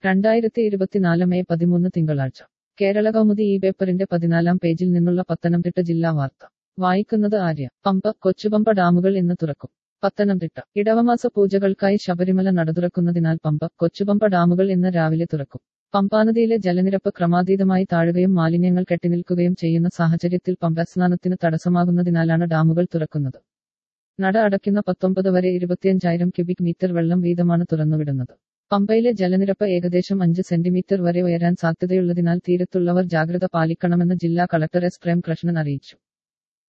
രണ്ടായിരത്തി ഇരുപത്തിനാല് മെയ് പതിമൂന്ന് തിങ്കളാഴ്ച കേരള കൗമുദി ഈ പേപ്പറിന്റെ പതിനാലാം പേജിൽ നിന്നുള്ള പത്തനംതിട്ട ജില്ലാ വാർത്ത വായിക്കുന്നത് ആര്യ പമ്പ കൊച്ചുപമ്പ ഡാമുകൾ ഇന്ന് തുറക്കും പത്തനംതിട്ട ഇടവമാസ പൂജകൾക്കായി ശബരിമല നട തുറക്കുന്നതിനാൽ പമ്പ കൊച്ചുപമ്പ ഡാമുകൾ ഇന്ന് രാവിലെ തുറക്കും പമ്പാനദിയിലെ ജലനിരപ്പ് ക്രമാതീതമായി താഴുകയും മാലിന്യങ്ങൾ കെട്ടിനിൽക്കുകയും ചെയ്യുന്ന സാഹചര്യത്തിൽ പമ്പ സ്നാനത്തിന് തടസ്സമാകുന്നതിനാലാണ് ഡാമുകൾ തുറക്കുന്നത് നട അടയ്ക്കുന്ന പത്തൊമ്പത് വരെ ഇരുപത്തിയഞ്ചായിരം ക്യൂബിക് മീറ്റർ വെള്ളം വീതമാണ് തുറന്നുവിടുന്നത് പമ്പയിലെ ജലനിരപ്പ് ഏകദേശം അഞ്ച് സെന്റിമീറ്റർ വരെ ഉയരാൻ സാധ്യതയുള്ളതിനാൽ തീരത്തുള്ളവർ ജാഗ്രത പാലിക്കണമെന്ന് ജില്ലാ കളക്ടർ എസ് പ്രേം കൃഷ്ണൻ അറിയിച്ചു